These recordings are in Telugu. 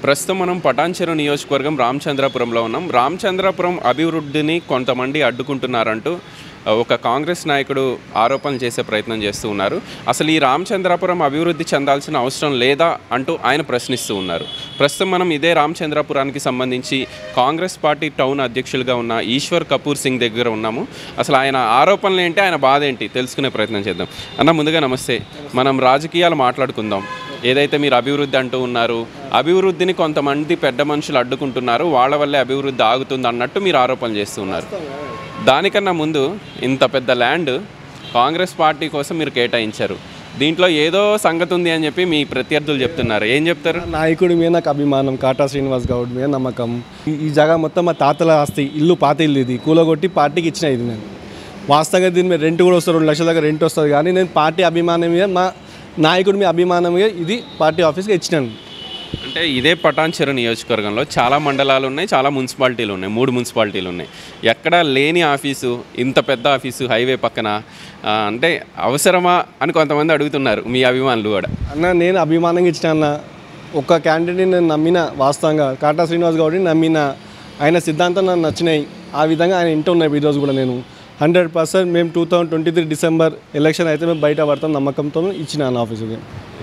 ప్రస్తుతం మనం పటాన్చెరు నియోజకవర్గం రామచంద్రాపురంలో ఉన్నాం రామచంద్రాపురం అభివృద్ధిని కొంతమంది అడ్డుకుంటున్నారంటూ ఆ, ఒక కాంగ్రెస్ నాయకుడు ఆరోపణలు చేసే ప్రయత్నం చేస్తూ ఉన్నారు అసలు ఈ రామచంద్రాపురం అభివృద్ధి చెందాల్సిన అవసరం లేదా అంటూ ఆయన ప్రశ్నిస్తూ ఉన్నారు ప్రస్తుతం మనం ఇదే రామచంద్రాపురానికి సంబంధించి కాంగ్రెస్ పార్టీ టౌన్ అధ్యక్షులుగా ఉన్న ఈశ్వర్ కపూర్ సింగ్ దగ్గర ఉన్నాము అసలు ఆయన ఆరోపణలు ఏంటి ఆయన బాధ ఏంటి తెలుసుకునే ప్రయత్నం చేద్దాం అన్న ముందుగా నమస్తే మనం రాజకీయాలు మాట్లాడుకుందాం ఏదైతే మీరు అభివృద్ధి అంటూ ఉన్నారు అభివృద్ధిని కొంతమంది పెద్ద మనుషులు అడ్డుకుంటున్నారు వాళ్ళ వల్లే అభివృద్ధి ఆగుతుంది అన్నట్టు మీరు ఆరోపణలు చేస్తున్నారు దానికన్నా ముందు ఇంత పెద్ద ల్యాండ్ కాంగ్రెస్ పార్టీ కోసం మీరు కేటాయించారు దీంట్లో ఏదో సంగతి ఉంది అని చెప్పి మీ ప్రత్యర్థులు చెప్తున్నారు ఏం చెప్తారు నాయకుడి మీద నాకు అభిమానం కాటా శ్రీనివాస్ గౌడ్ మీద నమ్మకం ఈ- ఈ జాగా మొత్తం మా తాతల ఆస్తి ఇల్లు పాత ఇల్లు ఇది కూలగొట్టి పార్టీకి ఇచ్చిన ఇది నేను వాస్తవంగా దీని మీద రెంట్ కూడా వస్తుంది రెండు లక్షల దాకా రెంట్ వస్తుంది కానీ నేను పార్టీ అభిమానం మీద మా నాయకుడి మీద అభిమానం మీద ఇది పార్టీ ఆఫీస్కి ఇచ్చినాను అంటే ఇదే పటాన్చెరు నియోజకవర్గంలో చాలా మండలాలు ఉన్నాయి చాలా మున్సిపాలిటీలు ఉన్నాయి మూడు మున్సిపాలిటీలు ఉన్నాయి ఎక్కడ లేని ఆఫీసు ఇంత పెద్ద ఆఫీసు హైవే పక్కన ఆ, అంటే అవసరమా అని కొంతమంది అడుగుతున్నారు మీ అభిమానులు కూడా అన్న నేను అభిమానంగా ఇచ్చిన అన్న ఒక్క క్యాండిడేట్ నేను నమ్మిన వాస్తవంగా కాటా శ్రీనివాస్ గౌడ్ని నమ్మిన ఆయన సిద్ధాంతం నాకు నచ్చినాయి ఆ విధంగా ఆయన ఇంట ఉన్నాయి ఈరోజు కూడా నేను హండ్రెడ్ పర్సెంట్ మేము two thousand twenty three December election అయితే మేము బయట పడతాం నమ్మకంతో ఇచ్చిన అన్న ఆఫీసుకి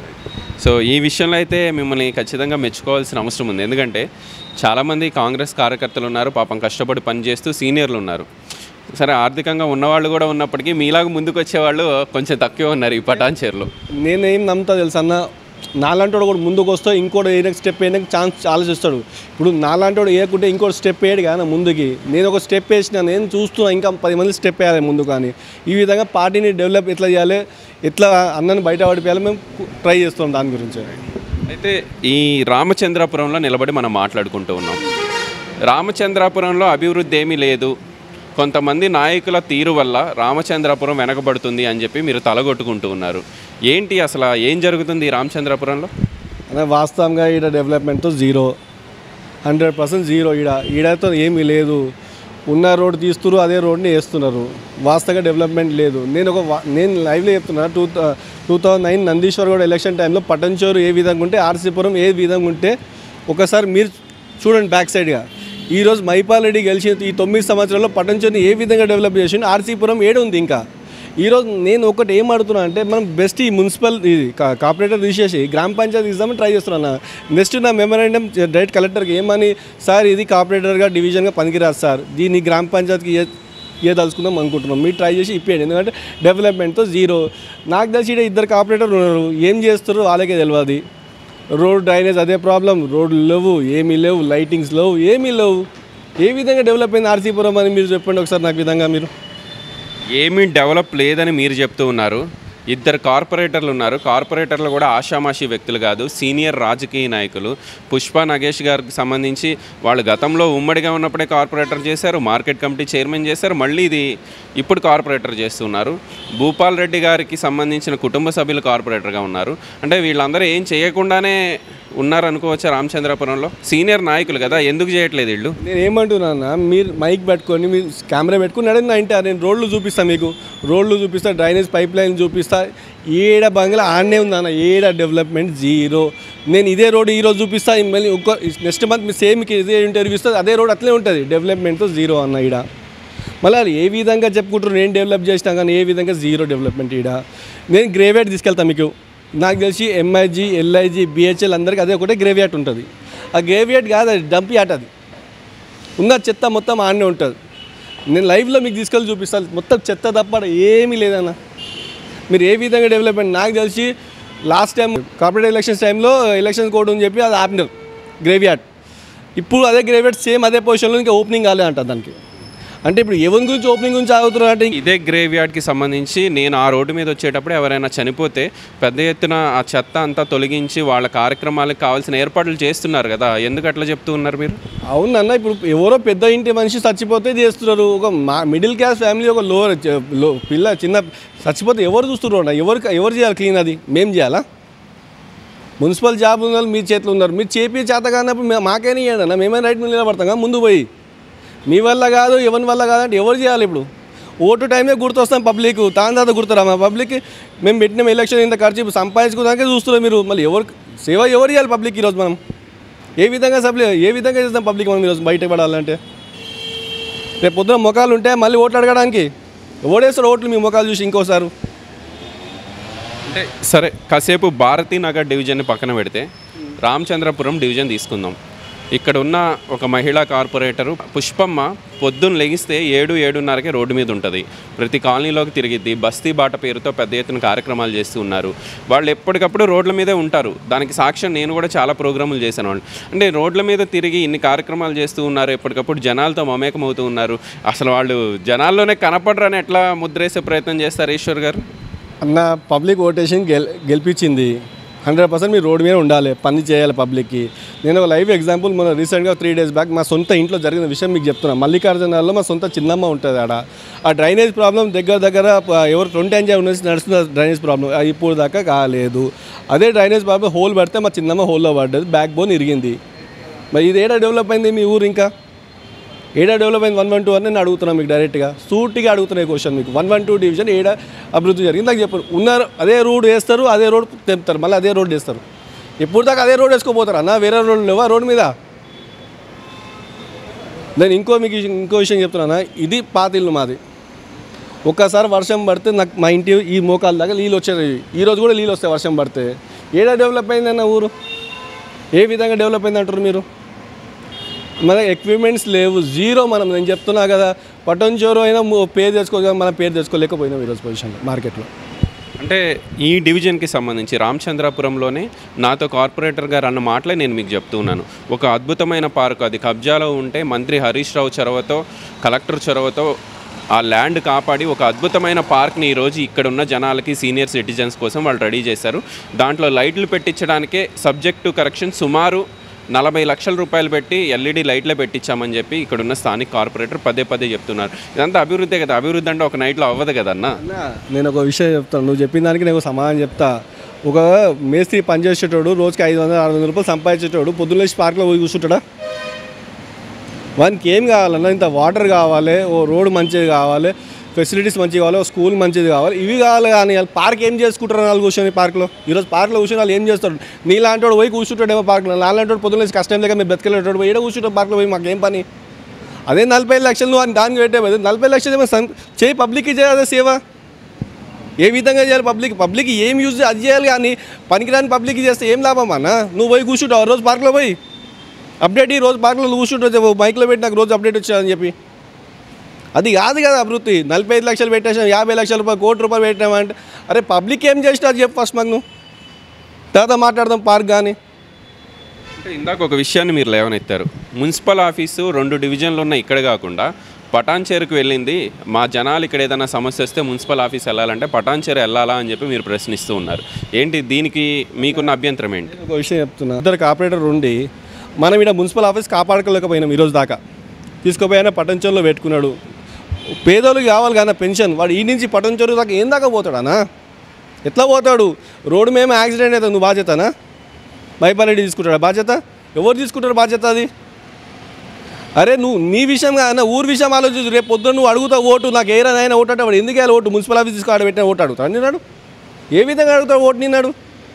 సో ఈ విషయంలో అయితే మిమ్మల్ని ఖచ్చితంగా మెచ్చుకోవాల్సిన అవసరం ఉంది ఎందుకంటే చాలామంది కాంగ్రెస్ కార్యకర్తలు ఉన్నారు పాపం కష్టపడి పనిచేస్తూ సీనియర్లు ఉన్నారు సరే ఆర్థికంగా ఉన్నవాళ్ళు కూడా ఉన్నప్పటికీ మీలాగా ముందుకు వచ్చేవాళ్ళు కొంచెం తక్కువ ఉన్నారు ఈ పటాన్చేరులో నేనేం నమ్ముతా తెలుసు అన్న నాలాంటి వాడు కూడా ముందుకు వస్తే ఇంకోటి ఏ స్టెప్ వేయడానికి ఛాన్స్ ఆలోచిస్తాడు ఇప్పుడు నాలాంటి వాడు వేయకుంటే ఇంకోటి స్టెప్ వేయడు కానీ ముందుకి నేను ఒక స్టెప్ వేసిన నేను చూస్తున్నా ఇంకా పది మంది స్టెప్ వేయాలి ముందు కానీ ఈ విధంగా పార్టీని డెవలప్ ఎట్లా చేయాలి ఎట్లా అన్నని బయట పడిపోయాలి మేము ట్రై చేస్తాం దాని గురించి అయితే ఈ రామచంద్రాపురంలో నిలబడి మనం మాట్లాడుకుంటూ ఉన్నాం రామచంద్రాపురంలో అభివృద్ధి ఏమీ లేదు కొంతమంది నాయకుల తీరు వల్ల రామచంద్రాపురం వెనకబడుతుంది అని చెప్పి మీరు తలగొట్టుకుంటూ ఉన్నారు ఏంటి అసలు ఏం జరుగుతుంది ఈ రామచంద్రాపురంలో అదే వాస్తవంగా ఈడ డెవలప్మెంట్తో జీరో హండ్రెడ్ పర్సెంట్ జీరో ఈడ ఈడతో ఏమీ లేదు ఉన్న రోడ్ తీస్తున్నారు అదే రోడ్ని వేస్తున్నారు వాస్తవంగా డెవలప్మెంట్ లేదు నేను ఒక వా- నేను లైవ్లో చెప్తున్నా two two thousand nine Nandeeshwar Goud election టైంలో పటంచోరు ఏ విధంగా ఉంటే ఆర్సీపురం ఏ విధంగా ఉంటే ఒకసారి మీరు చూడండి బ్యాక్ సైడ్గా ఈరోజు మైపాల్ రెడ్డి గెలిచిన ఈ తొమ్మిది సంవత్సరాల్లో పటంచోని ఏ విధంగా డెవలప్ చేసిండు ఆర్సీపురం ఏడు ఉంది ఇంకా ఈరోజు నేను ఒకటి ఏం అడుగుతున్నా అంటే మనం బెస్ట్ ఈ మున్సిపల్ ఇది కా- కార్పొరేటర్ తీసేసి గ్రామ పంచాయతీ ఇద్దామని ట్రై చేస్తున్నా నెక్స్ట్ నా మెమరాండం డైరెక్ట్ కలెక్టర్కి ఏమని సార్ ఇది కార్పొరేటర్గా డివిజన్గా పనికిరాదు సార్ దీన్ని గ్రామ పంచాయతీకి ఏ ఏ తలుచుకుందాం అనుకుంటున్నాం మీరు ట్రై చేసి ఇప్పేయండి ఎందుకంటే డెవలప్మెంట్తో జీరో నాకు తెలిసి ఈడ ఇద్దరు కార్పొరేటర్ ఉన్నారు ఏం చేస్తారు వాళ్ళకే తెలియదు రోడ్ డ్రైనేజ్ అదే ప్రాబ్లం రోడ్లు లేవు ఏమీ లేవు లైటింగ్స్ లేవు ఏమీ లేవు ఏ విధంగా డెవలప్ అయింది ఆర్సీపురం అని మీరు చెప్పండి ఒకసారి నాకు విధంగా మీరు ఏమీ డెవలప్ లేదని మీరు చెప్తూ ఉన్నారు ఇద్దరు కార్పొరేటర్లు ఉన్నారు కార్పొరేటర్లు కూడా ఆషామాషి వ్యక్తులు కాదు సీనియర్ రాజకీయ నాయకులు పుష్ప నగేష్ గారికి సంబంధించి వాళ్ళు గతంలో ఉమ్మడిగా ఉన్నప్పుడే కార్పొరేటర్ చేశారు మార్కెట్ కమిటీ చైర్మన్ చేశారు మళ్ళీ ఇది ఇప్పుడు కార్పొరేటర్ చేస్తున్నారు భూపాల్ రెడ్డి గారికి సంబంధించిన కుటుంబ సభ్యులు కార్పొరేటర్గా ఉన్నారు అంటే వీళ్ళందరూ ఏం చేయకుండానే ఉన్నారు అనుకోవచ్చా రామచంద్రపురంలో సీనియర్ నాయకులు కదా ఎందుకు చేయట్లేదు వీళ్ళు నేను ఏమంటున్నా మీరు మైక్ పెట్టుకొని మీరు కెమెరా పెట్టుకుని నడండి అంటే నేను రోడ్లు చూపిస్తా మీకు రోడ్లు చూపిస్తా డ్రైనేజ్ పైప్ లైన్ చూపిస్తా ఏడ బంగ్లా ఆడనే ఉంది అన్న ఏడ డెవలప్మెంట్ జీరో నేను ఇదే రోడ్ ఈ రోజు చూపిస్తా మళ్ళీ ఒక్క నెక్స్ట్ మంత్ మీ సేమ్కి ఇదే ఇంటర్వ్యూ ఇస్తుంది అదే రోడ్ అట్లే ఉంటుంది డెవలప్మెంట్తో జీరో అన్న ఈడ మళ్ళీ అది ఏ విధంగా చెప్పుకుంటారు నేను డెవలప్ చేసినా కానీ ఏ విధంగా జీరో డెవలప్మెంట్ ఈడ నేను గ్రేవేట్ తీసుకెళ్తాను మీకు నాకు తెలిసి ఎంఐజీ ఎల్ఐజీ బిహెచ్ఎల్ అందరికీ అదే ఒకటే గ్రేవియాట్ ఉంటుంది ఆ గ్రేవియాట్ కాదు అది డంప్ యాట్ అది ఉన్న చెత్త మొత్తం ఆడనే ఉంటుంది నేను లైవ్లో మీకు తీసుకెళ్ళి చూపిస్తాను మొత్తం చెత్త తప్ప ఏమీ లేదన్న మీరు ఏ విధంగా డెవలప్మెంట్ నాకు తెలిసి లాస్ట్ టైం కార్పొరేట్ ఎలక్షన్స్ టైంలో ఎలక్షన్ కోడ్ అని చెప్పి అది ఆపినారు గ్రేవియాట్ ఇప్పుడు అదే గ్రేవియాట్ సేమ్ అదే పొజిషన్లో ఇంకా ఓపెనింగ్ కాలే అంట దానికి అంటే ఇప్పుడు ఎవరి గురించి ఓపెనింగ్ గురించి ఆగుతున్నారు అంటే ఇదే గ్రేవ్ యార్డ్కి సంబంధించి నేను ఆ రోడ్డు మీద వచ్చేటప్పుడు ఎవరైనా చనిపోతే పెద్ద ఎత్తున ఆ చెత్త అంతా తొలగించి వాళ్ళ కార్యక్రమాలకు కావాల్సిన ఏర్పాట్లు చేస్తున్నారు కదా ఎందుకు అట్లా చెప్తూ ఉన్నారు మీరు అవునన్న ఇప్పుడు ఎవరో పెద్ద ఇంటి మనిషి చచ్చిపోతే చేస్తున్నారు ఒక మా మిడిల్ క్లాస్ ఫ్యామిలీ ఒక లోవర్ లో పిల్ల చిన్న చచ్చిపోతే ఎవరు చూస్తున్నారు అన్న ఎవరు ఎవరు చేయాలి క్లీన్ అది మేము చేయాలా మున్సిపల్ జాబ్ ఉన్న వాళ్ళు మీ చేతిలో ఉన్నారు మీరు చేపి చేత కానప్పుడు మే- మాకైనా ఇవ్వండి అన్న మేమైనా రైట్ మీద నిలబడతాం కదా ముందు పోయి మీ వల్ల కాదు ఎవరి వల్ల కాదంటే ఎవరు చేయాలి ఇప్పుడు ఓటు టైమే గుర్తొస్తాం పబ్లిక్ తాను తర్వాత గుర్తురా మా పబ్లిక్ మేము పెట్టిన ఎలక్షన్ ఇంత ఖర్చు సంపాదించుకోవడానికే చూస్తున్నారు మీరు మళ్ళీ ఎవరు సేవ ఎవరు చేయాలి పబ్లిక్ ఈరోజు మనం ఏ విధంగా సప్లై ఏ విధంగా చేస్తాం పబ్లిక్ మనం ఈరోజు బయట పడాలంటే రేపు పొద్దున ముఖాలు ఉంటే మళ్ళీ ఓట్లు అడగడానికి ఓడేస్తారు ఓట్లు మీ ముఖాలు చూసి ఇంకోసారి అంటే సరే కాసేపు భారతీ నగర్ డివిజన్ని పక్కన పెడితే రామచంద్రపురం డివిజన్ తీసుకుందాం ఇక్కడ ఉన్న ఒక మహిళా కార్పొరేటరు పుష్పమ్మ పొద్దున్న లెగిస్తే ఏడు ఏడున్నరకే రోడ్డు మీద ఉంటుంది ప్రతి కాలనీలోకి తిరిగిద్ది బస్తీ బాట పేరుతో పెద్ద ఎత్తున కార్యక్రమాలు చేస్తూ ఉన్నారు వాళ్ళు ఎప్పటికప్పుడు రోడ్ల మీదే ఉంటారు దానికి సాక్ష్యం నేను కూడా చాలా ప్రోగ్రాములు చేశాను వాళ్ళు అంటే రోడ్ల మీద తిరిగి ఇన్ని కార్యక్రమాలు చేస్తూ ఉన్నారు ఎప్పటికప్పుడు జనాలతో మమేకం అవుతూ ఉన్నారు అసలు వాళ్ళు జనాల్లోనే కనపడరని ఎట్లా ముద్రేసే ప్రయత్నం చేస్తారు ఈశ్వర్ గారు అన్న పబ్లిక్ ఓటేషన్ గెల్ గెలిపించింది హండ్రెడ్ పర్సెంట్ మీరు రోడ్డు మీద ఉండాలి పని చేయాలి పబ్లిక్కి నేను ఒక లైవ్ ఎగ్జాంపుల్ మన రీసెంట్గా త్రీ డేస్ బ్యాక్ మా సొంత ఇంట్లో జరిగిన విషయం మీకు చెప్తున్నా మల్లికార్జునాల్లో మా సొంత చిన్నమ్మ ఉంటుంది ఆడ ఆ డ్రైనేజ్ ప్రాబ్లం దగ్గర దగ్గర ప- ఎవరు ట్వంటీ ఎంజాయ్ ఉన్నది నడుస్తున్న డ్రైనేజ్ ప్రాబ్లం అది ఇప్పుడు దాకా కాలేదు అదే డ్రైనేజ్ ప్రాబ్లం హోల్ పడితే మా చిన్నమ్మ హోల్లో పడ్డది బ్యాక్ బోన్ ఇరిగింది మరి ఇది ఏడా డెవలప్ అయింది మీ ఊరు ఇంకా ఏడా డెవలప్ అయింది వన్ వన్ టూ అని నేను అడుగుతున్నాను మీకు డైరెక్ట్గా సూటిగా అడుగుతున్నాయి క్వశ్చన్ మీకు వన్ వన్ టూ డివిజన్ ఏడా అభివృద్ధి జరిగింది నాకు చెప్పారు ఉన్నారు అదే రోడ్ వేస్తారు అదే రోడ్ తెంపుతారు మళ్ళీ అదే రోడ్ వేస్తారు ఎప్పుడు దాకా అదే రోడ్ వేసుకోపోతారు అన్న వేరే రోడ్ లేవా రోడ్ మీద నేను ఇంకో మీకు విషయం- ఇంకో విషయం చెప్తున్నా ఇది పాత ఇల్లు మాది ఒక్కసారి వర్షం పడితే నాకు మా ఇంటి ఈ మోకాల దాకా నీళ్ళు వచ్చాయి ఈ రోజు కూడా నీళ్ళు వస్తాయి వర్షం పడితే ఏడా డెవలప్ అయిందన్న ఊరు ఏ విధంగా డెవలప్ అయింది అంటారు మీరు మన ఎక్విప్మెంట్స్ లేవు జీరో మనం నేను చెప్తున్నా కదా పట్టణం చోరు అయినా ము- పేరు తెచ్చుకో మనం పేరు తెచ్చుకోలేకపోయినాం ఈరోజు పొజిషన్లో మార్కెట్లో అంటే ఈ డివిజన్కి సంబంధించి రామచంద్రాపురంలోనే నాతో కార్పొరేటర్ గారు అన్న మాటలే నేను మీకు చెప్తున్నాను ఒక అద్భుతమైన పార్క్ అది కబ్జాలో ఉంటే మంత్రి హరీష్ రావు చొరవతో కలెక్టర్ చొరవతో ఆ ల్యాండ్ కాపాడి ఒక అద్భుతమైన పార్క్ని ఈరోజు ఇక్కడ ఉన్న జనాలకి సీనియర్ సిటిజన్స్ కోసం వాళ్ళు రెడీ చేశారు దాంట్లో లైట్లు పెట్టించడానికే సబ్జెక్ట్ టు కరెక్షన్ సుమారు నలభై లక్షల రూపాయలు పెట్టి ఎల్ఈడి లైట్లే పెట్టించామని చెప్పి ఇక్కడ ఉన్న స్థానిక కార్పొరేటర్ పదే పదే చెప్తున్నారు ఇదంతా అభివృద్ధి కదా అభివృద్ధి అంటే ఒక నైట్లో అవ్వదు కదన్నా అన్న నేను ఒక విషయం చెప్తాను నువ్వు చెప్పిన దానికి నేను ఒక సమాధానం చెప్తా ఒక మేస్త్రి పనిచేసేటోడు రోజుకి ఐదు వందలు ఆరు వందల రూపాయలు సంపాదించేటోడు పొద్దున్న లేచి పార్క్లో పోయి కూర్చుంటాడా వానికి ఏం కావాలన్నా ఇంత వాటర్ కావాలి ఓ రోడ్ మంచిది కావాలి ఫెసిలిటీస్ మంచిగా కావాలి ఓ స్కూల్ మంచిది కావాలి ఇవి కావాలి కానీ వాళ్ళు పార్క్ ఏం చేసుకుంటారు వాళ్ళు కూర్చొని పార్క్లో ఈరోజు పార్క్లో కూర్చొని వాళ్ళు ఏం చేస్తారు నీలాంటి వాడు పోయి కూర్చుంటాడేమో పార్క్లో నాలాంటి వాడు పొద్దున్న లేచి కష్టం లేక మీరు బతికెళ్ళేటోడు పోయి ఏడ కూర్చుంటాడు పార్క్లో పోయి మాకు ఏం పని అదే నలభై ఐదు లక్షలు నువ్వు అని దానికి పెట్టే బదులు నలభై లక్షలు ఏమో సం- చేయి పబ్లిక్కి చేయాలి సేవ ఏ విధంగా చేయాలి పబ్లిక్ పబ్లిక్ ఏం యూజ్ అది చేయాలి కానీ పనికిరాని పబ్లిక్ చేస్తే ఏం లాభం అన్న నువ్వు పోయి కూర్చుంటావు ఆ రోజు పార్క్లో పోయి అప్డేట్ ఈ రోజు పార్క్లో నువ్వు కూర్చుంటావు బైక్లో పెట్టి నాకు రోజు అప్డేట్ వచ్చాయని చెప్పి అది కాదు కదా అభివృద్ధి నలభై ఐదు లక్షలు పెట్టేసాం యాభై లక్షల రూపాయలు కోటి రూపాయలు పెట్టామంటే అరే పబ్లిక్ ఏం చేసినా అది చెప్పు ఫస్ట్ మాకు నువ్వు తర్వాత మాట్లాడదాం పార్క్ కానీ అంటే ఇందాక ఒక విషయాన్ని మీరు లేవనెత్తారు మున్సిపల్ ఆఫీసు రెండు డివిజన్లు ఉన్న ఇక్కడ కాకుండా పటాన్చేరుకు వెళ్ళింది మా జనాలు ఇక్కడ ఏదైనా సమస్య వస్తే మున్సిపల్ ఆఫీస్ వెళ్ళాలంటే పటాన్చేరు వెళ్ళాలా అని చెప్పి మీరు ప్రశ్నిస్తూ ఉన్నారు ఏంటి దీనికి మీకున్న అభ్యంతరం ఏంటి ఒక విషయం చెప్తున్నా ఇద్దరు ఆపరేటర్ ఉండి మనం ఇక్కడ మున్సిపల్ ఆఫీస్ కాపాడుకోలేకపోయినాం ఈరోజు దాకా తీసుకుపోయినా పట్టంచోరులో పెట్టుకున్నాడు పేదోళ్ళకి కావాలి కానీ పెన్షన్ వాడు ఈ నుంచి పట్టంచోరు దాకా ఏం దాకా పోతాడానా ఎట్లా పోతాడు రోడ్డు మేము యాక్సిడెంట్ అవుతుంది నువ్వు బాధ్యతనా మైపారెడ్డి తీసుకుంటాడా బాధ్యత ఎవరు తీసుకుంటారు బాధ్యత అది అరే నువ్వు నీ విషయం కాదన్న ఊరు విషయం ఆలోచించు రేపు పొద్దున్న నువ్వు అడుగుతావు ఓటు నాకు ఏ రానైనా ఓటు అంటే వాడు ఎందుకు వేయాలి ఓటు మున్సిపల్ ఆఫీస్ తీసుకు ఆడ పెట్టిన ఓటు అడుగుతాడు నిన్నాడు ఏ విధంగా అడుగుతావు ఓటు నిన్నాడు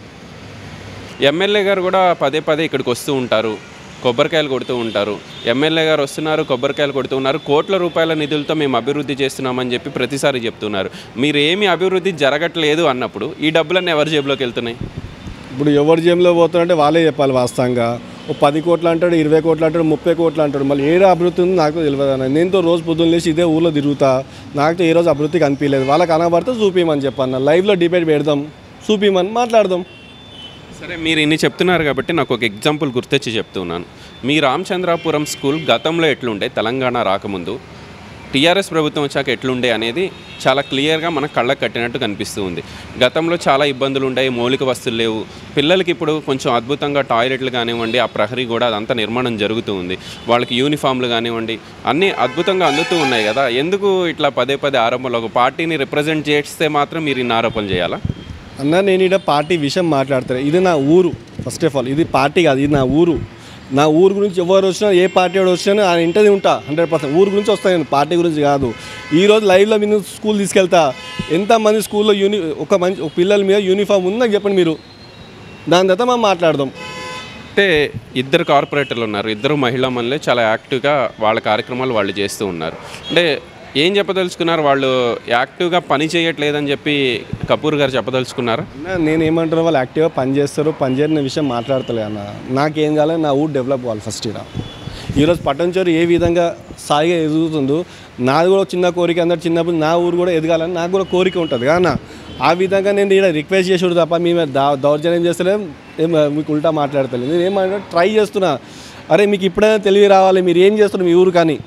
ఎమ్మెల్యే గారు కూడా పదే పదే ఇక్కడికి వస్తూ ఉంటారు కొబ్బరికాయలు కొడుతూ ఉంటారు ఎమ్మెల్యే గారు వస్తున్నారు కొబ్బరికాయలు కొడుతూ ఉన్నారు కోట్ల రూపాయల నిధులతో మేము అభివృద్ధి చేస్తున్నామని చెప్పి ప్రతిసారి చెప్తున్నారు మీరు ఏమి అభివృద్ధి జరగట్లేదు అన్నప్పుడు ఈ డబ్బులన్నీ ఎవరి జేబులోకి వెళ్తున్నాయి ఇప్పుడు ఎవరి జేబులో పోతాడంటే వాళ్ళే చెప్పాలి వాస్తవంగా ఓ పది కోట్లు అంటాడు ఇరవై కోట్లు అంటాడు ముప్పై కోట్లు అంటాడు మళ్ళీ ఏదో అభివృద్ధి ఉందో నాకు తెలియదు అన్న నేనుతో రోజు పొద్దున్న లేచి ఇదే ఊర్లో తిరుగుతా నాకుతో ఏ రోజు అభివృద్ధి కనిపించలేదు వాళ్ళకి కనబడితే చూపించమని చెప్పన్న లైవ్లో డిబేట్ పెడదాం చూపించమని మాట్లాడదాం సరే మీరు ఇన్ని చెప్తున్నారు కాబట్టి నాకు ఒక ఎగ్జాంపుల్ గుర్తొచ్చి చెప్తున్నాను మీ రామచంద్రాపురం స్కూల్ గతంలో ఎట్లుండే తెలంగాణ రాకముందు టీఆర్ఎస్ ప్రభుత్వం వచ్చాక ఎట్లుండే అనేది చాలా క్లియర్గా మన కళ్ళకు కట్టినట్టు కనిపిస్తూ ఉంది గతంలో చాలా ఇబ్బందులు ఉన్నాయి మౌలిక వస్తువులు లేవు పిల్లలకి ఇప్పుడు కొంచెం అద్భుతంగా టాయిలెట్లు కానివ్వండి ఆ ప్రహరీ కూడా అదంతా నిర్మాణం జరుగుతూ ఉంది వాళ్ళకి యూనిఫామ్లు కానివ్వండి అన్నీ అద్భుతంగా అందుతూ ఉన్నాయి కదా ఎందుకు ఇట్లా పదే పదే ఆరోపణలు ఒక పార్టీని రిప్రజెంట్ చేస్తే మాత్రం మీరు ఇన్ని ఆరోపణలు చేయాలా అన్న నేను ఇక్కడ పార్టీ విషయం మాట్లాడతాను ఇది నా ఊరు ఫస్ట్ ఆఫ్ ఆల్ ఇది పార్టీ కాదు ఇది నా ఊరు నా ఊరు గురించి ఎవరు వచ్చినా ఏ పార్టీ వాడు వచ్చినా ఆయన ఇంటది ఉంటా హండ్రెడ్ పర్సెంట్ ఊరు గురించి వస్తాను నేను పార్టీ గురించి కాదు ఈ రోజు లైవ్లో మీరు స్కూల్ తీసుకెళ్తా ఎంతమంది స్కూల్లో యూని ఒక మంచి ఒక పిల్లల మీద యూనిఫామ్ ఉందని చెప్పండి మీరు దాని తర్వాత మనం మాట్లాడదాం అంటే ఇద్దరు కార్పొరేటర్లు ఉన్నారు ఇద్దరు మహిళా మనులే చాలా యాక్టివ్గా వాళ్ళ కార్యక్రమాలు వాళ్ళు చేస్తూ ఉన్నారు అంటే ఏం చెప్పదలుచుకున్నారు వాళ్ళు యాక్టివ్గా పని చేయట్లేదని చెప్పి కపూర్ గారు చెప్పదలుచుకున్నారు అన్న నేను ఏమంటారు వాళ్ళు యాక్టివ్గా పని చేస్తారు పని చేయని విషయం మాట్లాడతలే అన్న నాకేం కావాలి నా ఊరు డెవలప్ అవ్వాలి ఫస్ట్ ఇక్కడ ఈరోజు పట్టణచోరు ఏ విధంగా సాయిగా ఎదుగుతుందో నాది కూడా ఒక చిన్న కోరిక అందరు చిన్నప్పుడు నా ఊరు కూడా ఎదగాలని నాకు కూడా కోరిక ఉంటుంది కానీ ఆ విధంగా నేను ఇక్కడ రిక్వెస్ట్ చేసుడు తప్ప మేము దా దౌర్జన్యం చేస్తలేం ఏం మీకు ఉల్టా మాట్లాడతలేదు నేను ఏమంటే ట్రై చేస్తున్నా అరే మీకు ఇప్పుడైనా తెలివి రావాలి మీరు ఏం చేస్తున్నారు మీ ఊరు కానీ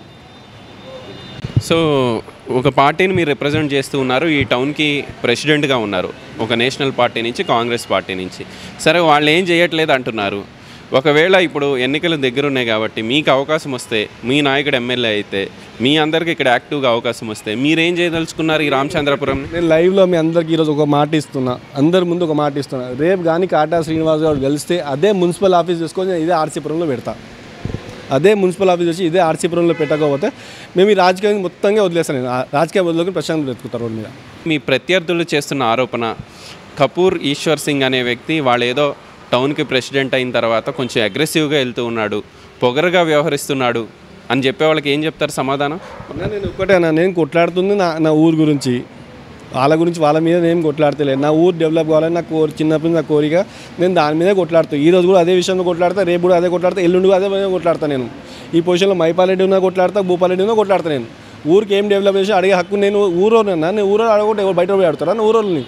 సో ఒక పార్టీని మీరు రిప్రజెంట్ చేస్తూ ఉన్నారు ఈ టౌన్కి ప్రెసిడెంట్గా ఉన్నారు ఒక నేషనల్ పార్టీ నుంచి కాంగ్రెస్ పార్టీ నుంచి సరే వాళ్ళు ఏం చేయట్లేదు అంటున్నారు ఒకవేళ ఇప్పుడు ఎన్నికలు దగ్గర ఉన్నాయి కాబట్టి మీకు అవకాశం వస్తే మీ నాయకుడు ఎమ్మెల్యే అయితే మీ అందరికి ఇక్కడ యాక్టివ్గా అవకాశం వస్తే మీరేం చేయదలుచుకున్నారు ఈ రామచంద్రపురం నేను లైవ్లో మీ అందరికి ఈరోజు ఒక మాట ఇస్తున్నా అందరి ముందు ఒక మాట ఇస్తున్నా రేపు కానీ కాటా శ్రీనివాస్ గారు గెలిస్తే అదే మున్సిపల్ ఆఫీస్ తీసుకొని నేను ఇదే ఆర్సీపురంలో పెడతా అదే మున్సిపల్ ఆఫీస్ వచ్చి ఇదే ఆర్సీపురంలో పెట్టకపోతే మేము ఈ రాజకీయం మొత్తంగా వదిలేస్తాను నేను ఆ రాజకీయ వదిలేకొని ప్రశాంత్ వెతుకుతారు రోడ్డు మీద మీ ప్రత్యర్థులు చేస్తున్న ఆరోపణ కపూర్ ఈశ్వర్ సింగ్ అనే వ్యక్తి వాళ్ళు ఏదో టౌన్కి ప్రెసిడెంట్ అయిన తర్వాత కొంచెం అగ్రెసివ్గా వెళ్తూ ఉన్నాడు పొగరుగా వ్యవహరిస్తున్నాడు అని చెప్పే వాళ్ళకి ఏం చెప్తారు సమాధానం అన్నా, నేను ఒక్కటేనా నేను కొట్లాడుతుంది నా నా ఊరు గురించి వాళ్ళ గురించి వాళ్ళ మీద నేను కొట్లాడతలేదు నా ఊరు డెవలప్ కావాలని నా కోరి చిన్నప్పటి నుంచి నా కోరిక నేను దాని మీదే కొట్లాడుతాను ఈ రోజు కూడా అదే విషయంలో కొట్లాడతా రేపు కూడా అదే కొట్లాడతా ఎల్లుండి కూడా అదే విధంగా కొట్లాడతా నేను ఈ పొజిషన్లో మైపాలరెడ్డి ఉన్నా కొట్లాడతా భూపాలరెడ్డి ఉన్నా కొట్లాడతా నేను ఊరికి ఏం డెవలప్ చేసి అడిగే హక్కు నేను ఊరోనన్నా నేను ఊరో అడగకుండా ఎవరు బయట పోయి ఆడుతారా నా ఊరోని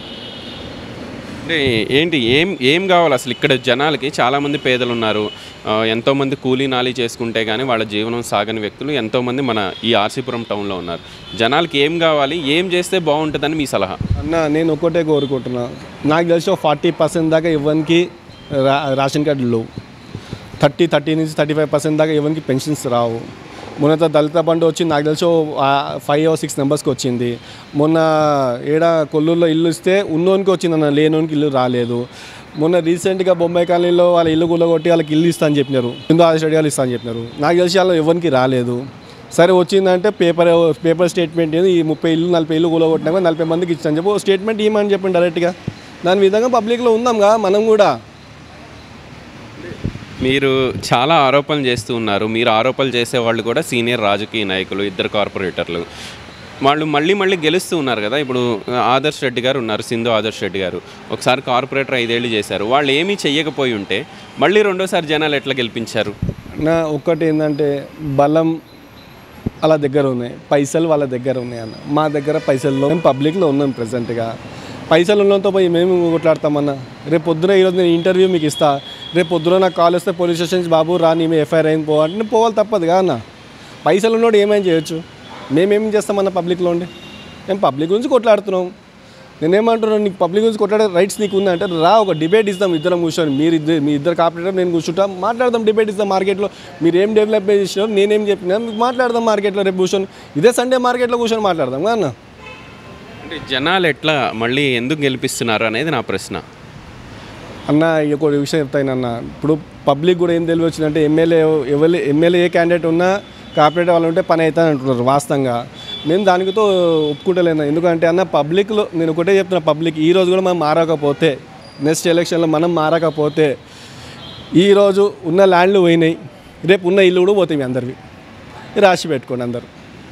అంటే ఏంటి ఏం ఏం కావాలి అసలు ఇక్కడ జనాలకి చాలామంది పేదలు ఉన్నారు ఆ, ఎంతోమంది కూలీ నాలి చేసుకుంటే కానీ వాళ్ళ జీవనం సాగని వ్యక్తులు ఎంతోమంది మన ఈ ఆర్సీపురం టౌన్లో ఉన్నారు జనాలకి ఏం కావాలి ఏం చేస్తే బాగుంటుందని మీ సలహా అన్న నేను ఒక్కటే కోరుకుంటున్నా నాకు తెలిసి ఒక ఫార్టీ పర్సెంట్ దాకా ఇవ్వనికి రా రేషన్ కార్డు లేవు థర్టీ థర్టీ నుంచి థర్టీ ఫైవ్ పర్సెంట్ దాకా ఇవ్వనికి పెన్షన్స్ రావు మొన్న దళిత బండి వచ్చి నాకు తెలిసి ఫైవ్ సిక్స్ నెంబర్స్కి వచ్చింది మొన్న ఏడ కొల్లూరులో ఇల్లు ఇస్తే ఉన్నోనికి వచ్చిందన్న లేనోనికి ఇల్లు రాలేదు మొన్న రీసెంట్గా బొంబాయి కాలనీలో వాళ్ళ ఇల్లు గుల్లగొట్టి వాళ్ళకి ఇల్లు ఇస్తా అని చెప్పినారు హిందూ ఆది స్టేడియాలు ఇస్తా అని చెప్పినారు నాకు తెలిసి వాళ్ళు ఎవరికి రాలేదు సరే వచ్చిందంటే పేపర్ పేపర్ స్టేట్మెంట్ ఏది ఈ ముప్పై ఇల్లు నలభై ఇల్లు కూలగొట్టినాక నలభై మందికి ఇచ్చాను చెప్పి స్టేట్మెంట్ ఇవ్వమని చెప్పండి డైరెక్ట్గా దాని విధంగా పబ్లిక్లో ఉందాంగా మనం కూడా మీరు చాలా ఆరోపణలు చేస్తూ ఉన్నారు మీరు ఆరోపణలు చేసే వాళ్ళు కూడా సీనియర్ రాజకీయ నాయకులు ఇద్దరు కార్పొరేటర్లు వాళ్ళు మళ్ళీ మళ్ళీ గెలుస్తూ ఉన్నారు కదా ఇప్పుడు ఆదర్శ్ రెడ్డి గారు ఉన్నారు సింధు ఆదర్శ్ రెడ్డి గారు ఒకసారి కార్పొరేటర్ ఐదేళ్ళు చేశారు వాళ్ళు ఏమీ చెయ్యకపోయి ఉంటే మళ్ళీ రెండోసారి జనాలు ఎట్లా గెలిపించారు నా ఒక్కటి ఏంటంటే బలం వాళ్ళ దగ్గర ఉన్నాయి పైసలు వాళ్ళ దగ్గర ఉన్నాయి అన్న మా దగ్గర పైసల్లో మేము పబ్లిక్లో ఉన్నాం ప్రజెంట్గా పైసలు ఉన్నంతో పోయి మేము కొట్లాడతామన్న రేపు పొద్దున ఈరోజు నేను ఇంటర్వ్యూ మీకు ఇస్తా రేపు పొద్దున నాకు కాల్ వస్తే పోలీస్ స్టేషన్ బాబు రా నీ మీద ఎఫ్ఐఆర్ అయింది పో అంటే నేను పోవాలి తప్పదు కదా అన్న పైసలు ఉన్నోడు ఏమైనా చేయొచ్చు మేమేం చేస్తామన్న పబ్లిక్లో ఉండి మేము పబ్లిక్ గురించి కొట్లాడుతున్నాం నేనేమంటున్నాను నీకు పబ్లిక్ గురించి కొట్లాడే రైట్స్ నీకు ఉందంటే రా ఒక డిబేట్ ఇద్దాం ఇద్దరం కూర్చొని మీరు ఇద్దరు మీ ఇద్దరు కాపరేటర్ నేను కూర్చుంటాం మాట్లాడదాం డిబేట్ ఇద్దాం మార్కెట్లో మీరు ఏం డెవలప్ చేసినారు నేనేం చెప్పినా మీకు మాట్లాడదాం మార్కెట్లో రేపు కూర్చొని ఇదే సండే మార్కెట్లో కూర్చొని మాట్లాడదాం కదా అన్న అంటే జనాలు ఎట్లా మళ్ళీ ఎందుకు గెలిపిస్తున్నారు అనేది నా ప్రశ్న అన్న ఒక విషయం చెప్తానన్న ఇప్పుడు పబ్లిక్ కూడా ఏం తెలివి వచ్చిందంటే ఎమ్మెల్యే ఎవరు ఎమ్మెల్యే ఏ క్యాండిడేట్ ఉన్నా కార్పొరేట్ వాళ్ళు ఉంటే పని అవుతుంది అంటున్నారు వాస్తవంగా నేను దానికితో ఒప్పుకుంటలేను ఎందుకంటే అన్న పబ్లిక్లో నేను ఒకటే చెప్తున్నా పబ్లిక్ ఈ రోజు కూడా మనం మారకపోతే నెక్స్ట్ ఎలక్షన్లో మనం మారకపోతే ఈరోజు ఉన్న ల్యాండ్లు పోయినాయి రేపు ఉన్న ఇల్లు కూడా పోతాయి మీ అందరివి రాసి పెట్టుకోండి అందరు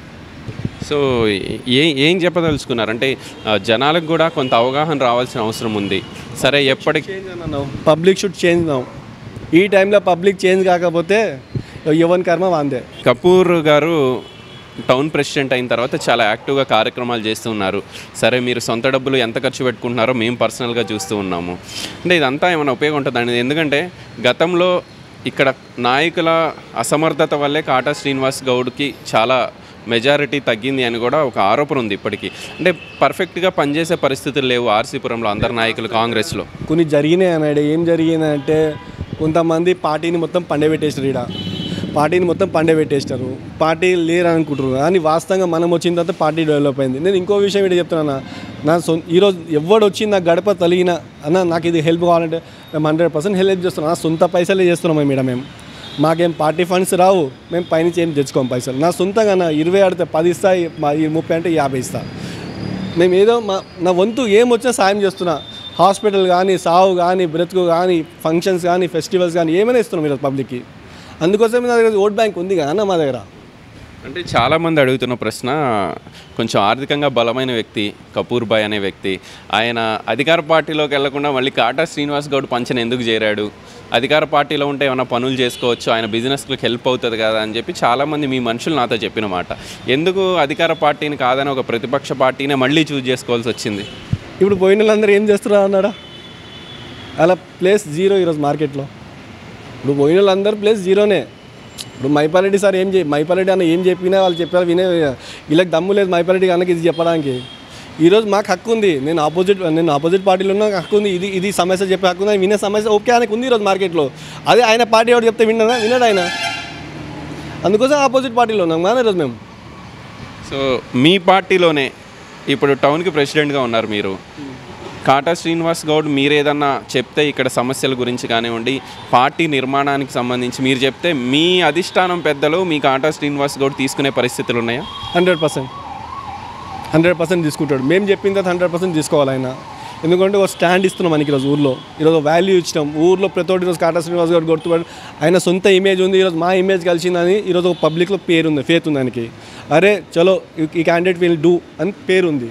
సో ఏ ఏం చెప్పదలుచుకున్నారు అంటే ఆ, జనాలకు కూడా కొంత అవగాహన రావాల్సిన అవసరం ఉంది సరే ఎప్పటికి చేంజ్ అన్నావు పబ్లిక్ షుడ్ చేంజ్ నావు ఈ టైంలో పబ్లిక్ చేంజ్ కాకపోతే ఎవరి కర్మ వాందే కపూర్ గారు టౌన్ ప్రెసిడెంట్ అయిన తర్వాత చాలా యాక్టివ్గా కార్యక్రమాలు చేస్తూ ఉన్నారు సరే మీరు సొంత డబ్బులు ఎంత ఖర్చు పెట్టుకుంటున్నారో మేము పర్సనల్గా చూస్తూ ఉన్నాము అంటే ఇదంతా ఏమైనా ఉపయోగం ఉంటుందండి ఎందుకంటే గతంలో ఇక్కడ నాయకుల అసమర్థత వల్లే కాటా శ్రీనివాస్ గౌడ్కి చాలా మెజారిటీ తగ్గింది అని కూడా ఒక ఆరోపణ ఉంది ఇప్పటికీ అంటే పర్ఫెక్ట్గా పనిచేసే పరిస్థితులు లేవు ఆర్సీపురంలో అందరు నాయకులు కాంగ్రెస్లో కొన్ని జరిగినాయి అన్నాడు ఏం జరిగిందంటే కొంతమంది పార్టీని మొత్తం పండబెట్టేసారు ఈడ పార్టీని మొత్తం పండబెట్టేసినారు పార్టీ లేరు అనుకుంటారు కానీ వాస్తవంగా మనం వచ్చిన తర్వాత పార్టీ డెవలప్ అయింది నేను ఇంకో విషయం ఏంటి చెప్తున్నా నా సొ ఈరోజు ఎవడు వచ్చి నా గడప తలిగిన అన్న నాకు ఇది హెల్ప్ కావాలంటే మేము హండ్రెడ్ పర్సెంట్ హెల్ప్ చేస్తున్నాం నా సొంత పైసలే చేస్తున్నాం మేము ఈడ మేము మాకేం పార్టీ ఫండ్స్ రావు మేము పైనుంచి ఏం తెచ్చుకోం పైసలు నా సొంతంగా నా ఇరవై ఆడితే పది ఇస్తా ఈ- మా ఈ ముప్పై అంటే యాభై ఇస్తా మేము ఏదో మా నా వంతు ఏం వచ్చినా సాయం చేస్తున్నా హాస్పిటల్ కానీ సావు కానీ బ్రతుకు కానీ ఫంక్షన్స్ కానీ ఫెస్టివల్స్ కానీ ఏమైనా ఇస్తున్నాం ఈరోజు పబ్లిక్కి అందుకోసం నా దగ్గర ఓట్ బ్యాంక్ ఉంది కదా మా దగ్గర అంటే చాలామంది అడుగుతున్న ప్రశ్న కొంచెం ఆర్థికంగా బలమైన వ్యక్తి కపూర్ బాయ్ అనే వ్యక్తి ఆయన అధికార పార్టీలోకి వెళ్లకుండా మళ్ళీ కాటా శ్రీనివాస్ గౌడ్ పంచన ఎందుకు చేరాడు అధికార పార్టీలో ఉంటే ఏమైనా పనులు చేసుకోవచ్చు ఆయన బిజినెస్కి హెల్ప్ అవుతుంది కదా అని చెప్పి చాలామంది మీ మనుషులు నాతో చెప్పిన మాట ఎందుకు అధికార పార్టీని కాదని ఒక ప్రతిపక్ష పార్టీనే మళ్ళీ చూజ్ చేసుకోవాల్సి వచ్చింది ఇప్పుడు పోయిన వాళ్ళందరూ ఏం చేస్తున్నారు అన్నాడా అలా ప్లేస్ జీరో ఈరోజు మార్కెట్లో ఇప్పుడు పోయిన వాళ్ళందరూ ప్లేస్ జీరోనే ఇప్పుడు మైపారెడ్డి సార్ ఏం చే మైపారెడ్డి అన్న ఏం చెప్పినా వాళ్ళు చెప్పారు వినే వీళ్ళకి దమ్ము లేదు మైపారెడ్డి అన్నకి ఇది చెప్పడానికి ఈరోజు మాకు హక్కు ఉంది నేను ఆపోజిట్ నేను ఆపోజిట్ పార్టీలో ఉన్న నాకు హక్కు ఉంది ఇది ఇది సమస్య చెప్పే హక్కు ఉంది ఆయన వినే సమస్య ఓకే ఆయనకు ఉంది ఈరోజు మార్కెట్లో అదే ఆయన పార్టీ ఎవరు చెప్తే విన్నాడా విన్నాడు ఆయన అందుకోసం ఆపోజిట్ పార్టీలో ఉన్నాం కానీ ఈరోజు మేము సో మీ పార్టీలోనే ఇప్పుడు టౌన్కి ప్రెసిడెంట్గా ఉన్నారు మీరు కాటా శ్రీనివాస్ గౌడ్ మీరు ఏదన్నా చెప్తే ఇక్కడ సమస్యల గురించి కానివ్వండి పార్టీ నిర్మాణానికి సంబంధించి మీరు చెప్తే మీ అధిష్టానం పెద్దలు మీ కాటా శ్రీనివాస్ గౌడ్ తీసుకునే పరిస్థితులు ఉన్నాయా హండ్రెడ్ పర్సెంట్ హండ్రెడ్ పర్సెంట్ తీసుకుంటాడు మేము చెప్పిన తర్వాత హండ్రెడ్ పర్సెంట్ తీసుకోవాలి ఆయన ఎందుకంటే ఒక స్టాండ్ ఇస్తున్నాం మనకి ఈరోజు ఊర్లో ఈరోజు వాల్యూ ఇచ్చినాం ఊర్లో ప్రతి ఒక్కటి ఈరోజు కాటా శ్రీనివాస్ గారు గుర్తుపడి ఆయన సొంత ఇమేజ్ ఉంది ఈరోజు మా ఇమేజ్ కలిసిందని ఈరోజు ఒక పబ్లిక్లో పేరు ఉంది ఫేత్ ఉంది ఆయనకి అరే చలో ఈ క్యాండిడేట్ విల్ డూ అని పేరు ఉంది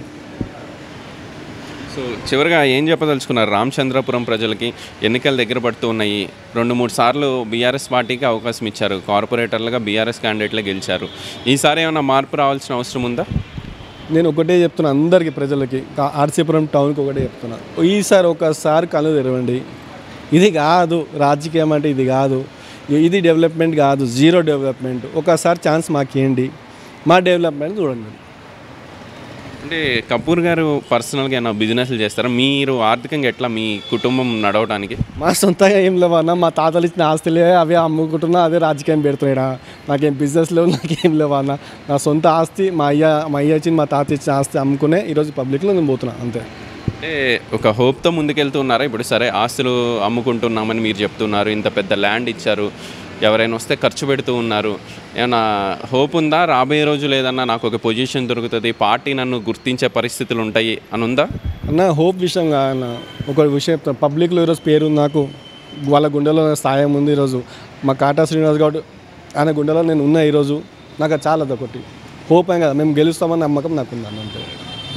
సో చివరిగా ఏం చెప్పదలుచుకున్నారు రామచంద్రపురం ప్రజలకి ఎన్నికలు దగ్గర పడుతూ ఉన్నాయి రెండు మూడు సార్లు బీఆర్ఎస్ పార్టీకి అవకాశం ఇచ్చారు కార్పొరేటర్లుగా బీఆర్ఎస్ క్యాండిడేట్లే గెలిచారు ఈసారి ఏమైనా మార్పు రావాల్సిన అవసరం ఉందా నేను ఒకటే చెప్తున్నా అందరికీ ప్రజలకి కా- ఆర్సీపురం టౌన్కి ఒకటే చెప్తున్నా ఈసారి ఒకసారి కళ్ళు తెరవండి ఇది కాదు రాజకీయం అంటే ఇది కాదు ఇది డెవలప్మెంట్ కాదు జీరో డెవలప్మెంట్ ఒకసారి ఛాన్స్ మాకు ఇవ్వండి మా డెవలప్మెంట్ చూడండి అంటే కపూర్ గారు పర్సనల్గా ఏమైనా బిజినెస్లు చేస్తారా మీరు ఆర్థికంగా ఎట్లా మీ కుటుంబం నడవడానికి మా సొంతంగా ఏం లేవన్నా మా తాతలు ఇచ్చిన ఆస్తులే అవే అమ్ముకుంటున్నా అదే రాజకీయం పెడుతున్నాడా నాకేం బిజినెస్ లేవు నాకేం లేవన్నా నా సొంత ఆస్తి మా అయ్య మా అయ్య ఇచ్చిన మా తాత ఇచ్చిన ఆస్తి అమ్ముకునే ఈరోజు పబ్లిక్లో నేను పోతున్నా అంతే అంటే ఒక హోప్తో ముందుకెళ్తూ ఉన్నారా ఇప్పుడు సరే ఆస్తులు అమ్ముకుంటున్నామని మీరు చెప్తున్నారు ఇంత పెద్ద ల్యాండ్ ఇచ్చారు ఎవరైనా వస్తే ఖర్చు పెడుతూ ఉన్నారు ఏమైనా హోప్ ఉందా రాబోయే రోజులు ఏదన్నా నాకు ఒక పొజిషన్ దొరుకుతుంది పార్టీ నన్ను గుర్తించే పరిస్థితులు ఉంటాయి అని ఉందా అన్న హోప్ విషయం కాదన్న ఒక విషయం చెప్తాను పబ్లిక్లో ఈరోజు పేరు ఉంది నాకు వాళ్ళ గుండెలో స్థాయం ఉంది ఈరోజు మా కాటా శ్రీనివాస్ గౌడ్ ఆయన గుండెలో నేను ఉన్నా ఈరోజు నాకు అది చాలా అదొకటి హోప్ ఏం కదా మేము గెలుస్తామని నమ్మకం నాకు ఉంది అన్న అంతే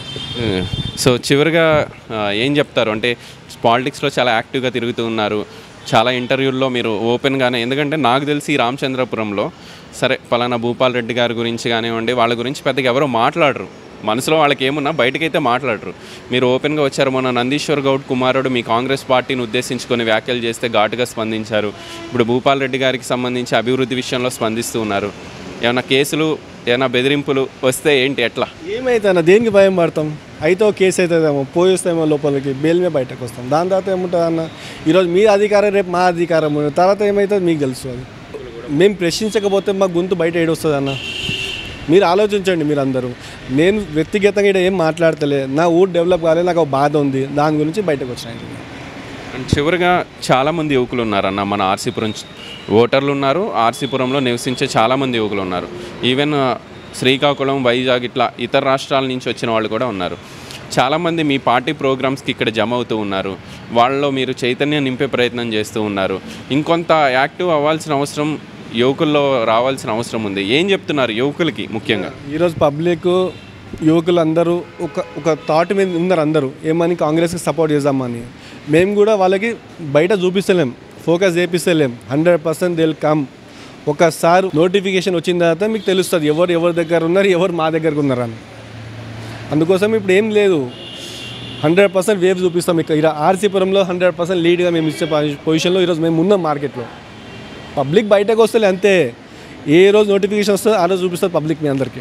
సో చివరిగా ఆ, ఏం చెప్తారు అంటే పాలిటిక్స్లో చాలా యాక్టివ్గా తిరుగుతూ ఉన్నారు చాలా ఇంటర్వ్యూల్లో మీరు ఓపెన్గానే ఎందుకంటే నాకు తెలిసి ఈ రామచంద్రపురంలో సరే పలానా భూపాల్ రెడ్డి గారి గురించి కానివ్వండి వాళ్ళ గురించి పెద్దగా ఎవరో మాట్లాడరు మనసులో వాళ్ళకి ఏమున్నా బయటకైతే మాట్లాడరు మీరు ఓపెన్గా వచ్చారు మొన్న నందీశ్వర్ గౌడ్ కుమారుడు మీ కాంగ్రెస్ పార్టీని ఉద్దేశించుకొని వ్యాఖ్యలు చేస్తే ఘాటుగా స్పందించారు ఇప్పుడు భూపాల్ రెడ్డి గారికి సంబంధించి అభివృద్ధి విషయంలో స్పందిస్తూ ఉన్నారు ఏమైనా కేసులు ఏమైనా బెదిరింపులు వస్తే ఏంటి ఎట్లా ఏమైతే అన్న దేనికి భయం పడతాం అయితే ఒక కేసు అవుతుందేమో పోయిస్తామో లోపలికి బెయిల్ మీద బయటకు వస్తాం దాని తర్వాత ఏముంటుంది అన్న ఈరోజు మీ అధికారం రేపు మా అధికారం ఉంది. తర్వాత ఏమవుతుంది మీకు తెలుసు అది మేము ప్రశ్నించకపోతే మా గొంతు బయట ఏడొస్తుంది అన్న మీరు ఆలోచించండి మీరు అందరూ నేను వ్యక్తిగతంగా ఈడ ఏం మాట్లాడతలే నా ఊరు డెవలప్ కాలేదు నాకు ఒక బాధ ఉంది దాని గురించి బయటకు వచ్చినాయి అండ్ చివరిగా చాలామంది యువకులు ఉన్నారన్న మన ఆర్సీపురం చ- ఓటర్లు ఉన్నారు ఆర్సీపురంలో నివసించే చాలామంది యువకులు ఉన్నారు ఈవెన్ ఆ, శ్రీకాకుళం వైజాగ్ ఇట్లా ఇతర రాష్ట్రాల నుంచి వచ్చిన వాళ్ళు కూడా ఉన్నారు చాలామంది మీ పార్టీ ప్రోగ్రామ్స్కి ఇక్కడ జమ అవుతూ ఉన్నారు వాళ్ళలో మీరు చైతన్యం నింపే ప్రయత్నం చేస్తూ ఉన్నారు ఇంకొంత యాక్టివ్ అవ్వాల్సిన అవసరం యువకుల్లో రావాల్సిన అవసరం ఉంది ఏం చెప్తున్నారు యువకులకి ముఖ్యంగా ఈరోజు పబ్లిక్ యువకులు అందరూ ఒక ఒక థాట్ మీద ఉన్నారు అందరూ ఏమని కాంగ్రెస్కి సపోర్ట్ చేద్దామని మేము కూడా వాళ్ళకి బయట చూపిస్తలేం ఫోకస్ చేపిస్తలేం హండ్రెడ్ పర్సెంట్ దిల్ కమ్ ఒకసారి నోటిఫికేషన్ వచ్చిన తర్వాత మీకు తెలుస్తుంది ఎవరు ఎవరి దగ్గర ఉన్నారు ఎవరు మా దగ్గరకు ఉన్నారని అందుకోసం ఇప్పుడు ఏం లేదు హండ్రెడ్ పర్సెంట్ వేవ్ చూపిస్తాం ఇక్కడ ఇక్కడ ఆర్సీపురంలో హండ్రెడ్ పర్సెంట్ లీడ్గా మేము ఇచ్చే పొజి- పొజిషన్లో ఈరోజు మేము ఉన్నాం మార్కెట్లో పబ్లిక్ బయటకు వస్తలే అంతే ఏ రోజు నోటిఫికేషన్ వస్తుందో ఆ రోజు చూపిస్తుంది పబ్లిక్ మీ అందరికీ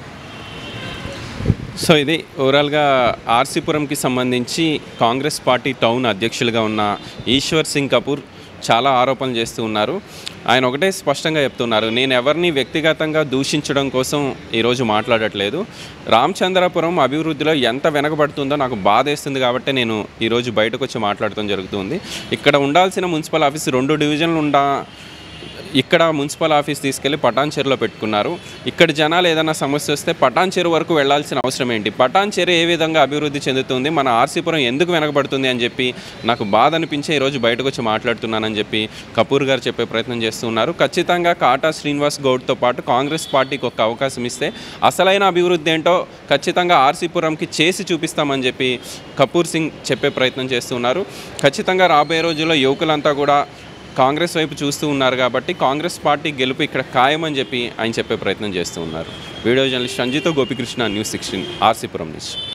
సో ఇది ఓవరాల్గా ఆర్సీపురంకి సంబంధించి కాంగ్రెస్ పార్టీ టౌన్ అధ్యక్షులుగా ఉన్న ఈశ్వర్ సింగ్ కపూర్ చాలా ఆరోపణలు చేస్తూ ఉన్నారు ఆయన ఒకటే స్పష్టంగా చెప్తున్నారు నేను ఎవరిని వ్యక్తిగతంగా దూషించడం కోసం ఈరోజు మాట్లాడట్లేదు రామచంద్రపురం అభివృద్ధిలో ఎంత వెనకబడుతుందో నాకు బాధేస్తుంది కాబట్టి నేను ఈరోజు బయటకు వచ్చి మాట్లాడటం జరుగుతుంది ఇక్కడ ఉండాల్సిన మున్సిపల్ ఆఫీస్ రెండు డివిజన్లు ఉండా ఇక్కడ మున్సిపల్ ఆఫీస్ తీసుకెళ్లి పటాన్ చెరులో పెట్టుకున్నారు ఇక్కడ జనాలు ఏదైనా సమస్య వస్తే పటాన్ చెరు వరకు వెళ్లాల్సిన అవసరం ఏంటి పటాన్ చెరు ఏ విధంగా అభివృద్ధి చెందుతుంది మన ఆర్సీపురం ఎందుకు వెనకబడుతుంది అని చెప్పి నాకు బాధ అనిపించే ఈరోజు బయటకు వచ్చి మాట్లాడుతున్నానని చెప్పి కపూర్ గారు చెప్పే ప్రయత్నం చేస్తున్నారు ఖచ్చితంగా కాటా శ్రీనివాస్ గౌడ్తో పాటు కాంగ్రెస్ పార్టీకి ఒక అవకాశం ఇస్తే అసలైన అభివృద్ధి ఏంటో ఖచ్చితంగా ఆర్సీపురంకి చేసి చూపిస్తామని చెప్పి కపూర్ సింగ్ చెప్పే ప్రయత్నం చేస్తున్నారు ఖచ్చితంగా రాబోయే రోజుల్లో యువకులంతా కూడా కాంగ్రెస్ వైపు చూస్తూ ఉన్నారు కాబట్టి కాంగ్రెస్ పార్టీ గెలుపు ఇక్కడ ఖాయమని చెప్పి ఆయన చెప్పే ప్రయత్నం చేస్తూ ఉన్నారు వీడియో జర్నలిస్ట్ సంజితో గోపికృష్ణ న్యూస్ సిక్స్టీన్ ఆర్సీపురం నుంచి